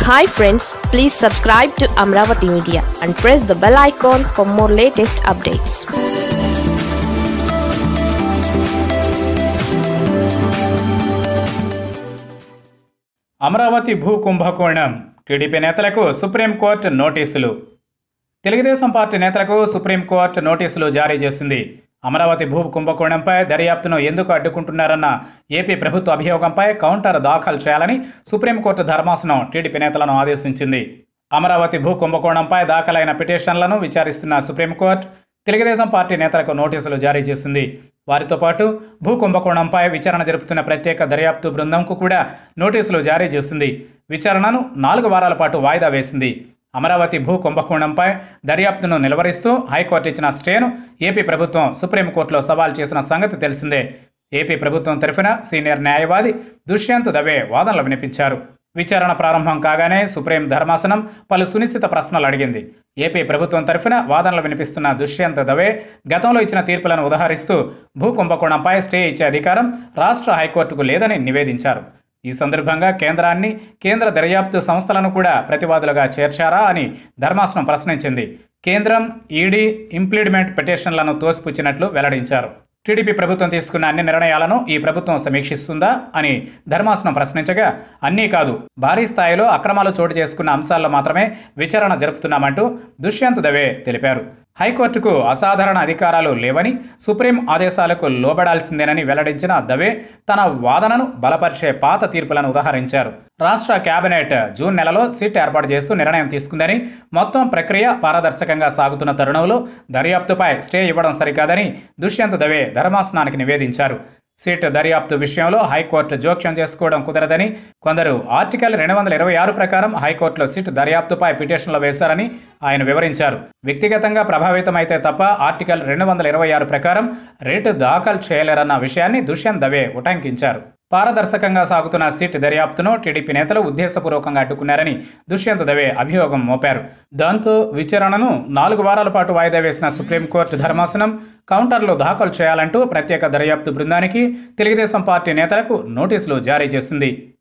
hi friends please subscribe to Amaravati media and press the bell icon for more latest updates Amaravati భూ కుంభకోణం TDP నేతలకు supreme court నోటీసులు Telugu Desam party నేతలకు supreme court నోటీసులు జారీ చేసింది అమరావతి భూ కుంభకోణంపై దర్యాప్తును ఎందుకు అడ్డుకుంటున్నారన్న ఏపీ ప్రభుత్వ అభియోగంపై కౌంటర్ దాఖలు చేయాలని సుప్రీంకోర్టు ధర్మాసనం టీడీపీ నేతలను ఆదేశించింది అమరావతి భూ కుంభకోణంపై దాఖలైన పిటిషన్లను విచారిస్తున్న సుప్రీంకోర్టు తెలుగుదేశం పార్టీ నేతలకు నోటీసులు జారీ చేసింది వారితో పాటు భూ కుంభకోణంపై విచారణ జరుపుతున్న ప్రత్యేక దర్యాప్తు బృందంకు కూడా నోటీసులు జారీ చేసింది విచారణను నాలుగు వారాల పాటు వాయిదా వేసింది అమరావతి భూ కుంభకోణంపై దర్యాప్తును నిలవరిస్తూ హైకోర్టు ఇచ్చిన స్టేను ఏపీ ప్రభుత్వం సుప్రీంకోర్టులో సవాల్ చేసిన సంగతి తెలిసిందే ఏపీ ప్రభుత్వం తరఫున సీనియర్ న్యాయవాది దుష్యంత్ దవే వాదనలు వినిపించారు విచారణ ప్రారంభం కాగానే సుప్రీం ధర్మాసనం పలు సునిశ్చిత ప్రశ్నలు అడిగింది ఏపీ ప్రభుత్వం తరఫున వాదనలు వినిపిస్తున్న దుష్యంత్ దవే గతంలో ఇచ్చిన తీర్పులను ఉదహరిస్తూ భూ కుంభకోణంపై స్టే ఇచ్చే అధికారం రాష్ట్ర హైకోర్టుకు లేదని నివేదించారు ఈ సందర్భంగా కేంద్రాన్ని కేంద్ర దర్యాప్తు సంస్థలను కూడా ప్రతివాదులుగా చేర్చారా అని ధర్మాసనం ప్రశ్నించింది కేంద్రం ఈడీ ఇంప్లీడ్మెంట్ పిటిషన్లను తోసిపుచ్చినట్లు వెల్లడించారు టీడీపీ ప్రభుత్వం తీసుకున్న అన్ని నిర్ణయాలను ఈ ప్రభుత్వం సమీక్షిస్తుందా అని ధర్మాసనం ప్రశ్నించగా అన్నీ కాదు భారీ స్థాయిలో అక్రమాలు చోటు చేసుకున్న అంశాల్లో మాత్రమే విచారణ జరుపుతున్నామంటూ దుష్యంత్ దవే తెలిపారు హైకోర్టుకు అసాధారణ అధికారాలు లేవని సుప్రీం ఆదేశాలకు లోబడాల్సిందేనని వెల్లడించిన దవే తన వాదనను బలపరిచే పాత తీర్పులను ఉదాహరించారు రాష్ట్ర కేబినెట్ జూన్ నెలలో సిట్ ఏర్పాటు చేస్తూ నిర్ణయం తీసుకుందని మొత్తం ప్రక్రియ పారదర్శకంగా సాగుతున్న తరుణంలో దర్యాప్తుపై స్టే ఇవ్వడం సరికాదని దుష్యంత్ దవే ధర్మాసనానికి నివేదించారు సీట్ దర్యాప్తు విషయంలో హైకోర్టు జోక్యం చేసుకోవడం కుదరదని కొందరు ఆర్టికల్ రెండు వందల ఇరవై ఆరు ప్రకారం హైకోర్టులో సిట్ దర్యాప్తుపై పిటిషన్లు వేశారని ఆయన వివరించారు వ్యక్తిగతంగా ప్రభావితమైతే తప్ప ఆర్టికల్ రెండు వందల ఇరవై ఆరు ప్రకారం రేటు దాఖలు చేయలేరన్న విషయాన్ని దుష్యంత్ దవే ఉటంకించారు పారదర్శకంగా సాగుతున్న సిట్ దర్యాప్తును టీడీపీ నేతలు ఉద్దేశపూర్వకంగా అడ్డుకున్నారని దుష్యంత్ దవే అభియోగం మోపారు దాంతో విచారణను నాలుగు వారాల పాటు వాయిదా వేసిన సుప్రీంకోర్టు ధర్మాసనం కౌంటర్లు దాఖలు చేయాలంటూ ప్రత్యేక దర్యాప్తు బృందానికి తెలుగుదేశం పార్టీ నేతలకు నోటీసులు జారీ చేసింది